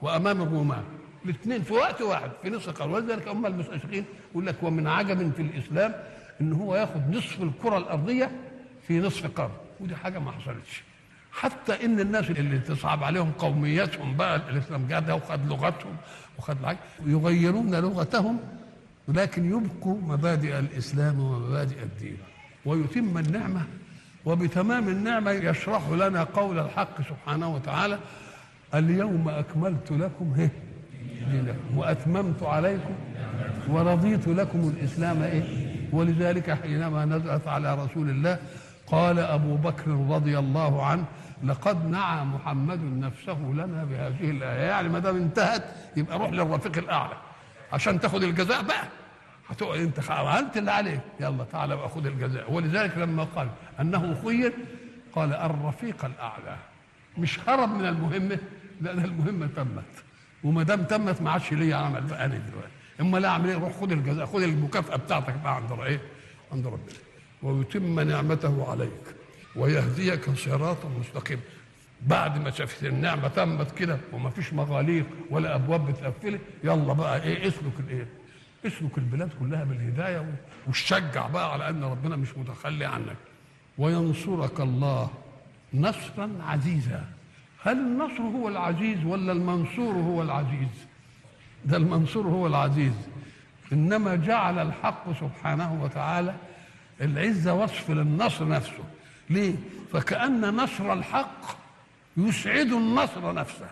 وامام الرومان الاثنين في وقت واحد في نصف قرن ولذلك هم المستشرقين يقول لك ومن عجب في الاسلام ان هو ياخد نصف الكره الارضيه في نصف قرن ودي حاجه ما حصلتش حتى ان الناس اللي تصعب عليهم قوميتهم بقى الاسلام جه ده وخد لغتهم وخد العج- يغيرون لغتهم ولكن يبقوا مبادئ الاسلام ومبادئ الدين ويتم النعمه وبتمام النعمه يشرح لنا قول الحق سبحانه وتعالى اليوم اكملت لكم هي دينكم واتممت عليكم ورضيت لكم الاسلام ايه ولذلك حينما نزلت على رسول الله قال ابو بكر رضي الله عنه لقد نعى محمد نفسه لنا بهذه الايه يعني ما دام انتهت يبقى روح للرفيق الاعلى عشان تاخد الجزاء بقى هتقعد انت عملت اللي عليك يلا تعالى بقى خد الجزاء ولذلك لما قال انه خير قال الرفيق الاعلى مش هرب من المهمه لان المهمه تمت وما دام تمت ما عادش ليا عمل بقى انا دلوقتي اما لا اعمل ايه روح خد الجزاء خد المكافاه بتاعتك بقى عند ايه عند ربنا ويتم نعمته عليك ويهديك صراطا مستقيما بعد ما شافت النعمه تمت كده وما فيش مغاليق ولا ابواب بتقفلها يلا بقى ايه اسلك الايه اسلك البلاد كلها بالهدايه وشجع بقى على ان ربنا مش متخلي عنك وينصرك الله نصرا عزيزا هل النصر هو العزيز ولا المنصور هو العزيز ده المنصور هو العزيز انما جعل الحق سبحانه وتعالى العزه وصف للنصر نفسه ليه فكأن نصر الحق يسعد النصر نفسه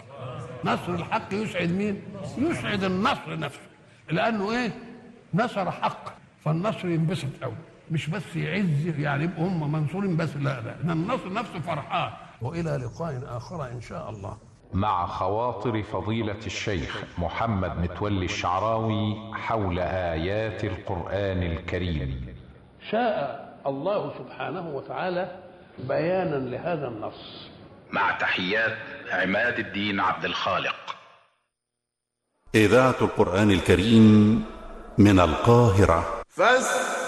نصر الحق يسعد مين يسعد النصر نفسه لانه ايه نصر حق فالنصر ينبسط قوي مش بس يعز يعني يبقوا هم منصورين بس لا لا إن النصر نفسه فرحان والى لقاء اخر ان شاء الله مع خواطر فضيلة الشيخ محمد متولي الشعراوي حول آيات القرآن الكريم شاء الله سبحانه وتعالى بيانا لهذا النص مع تحيات عماد الدين عبد الخالق إذاعة القرآن الكريم من القاهرة فاستمعوا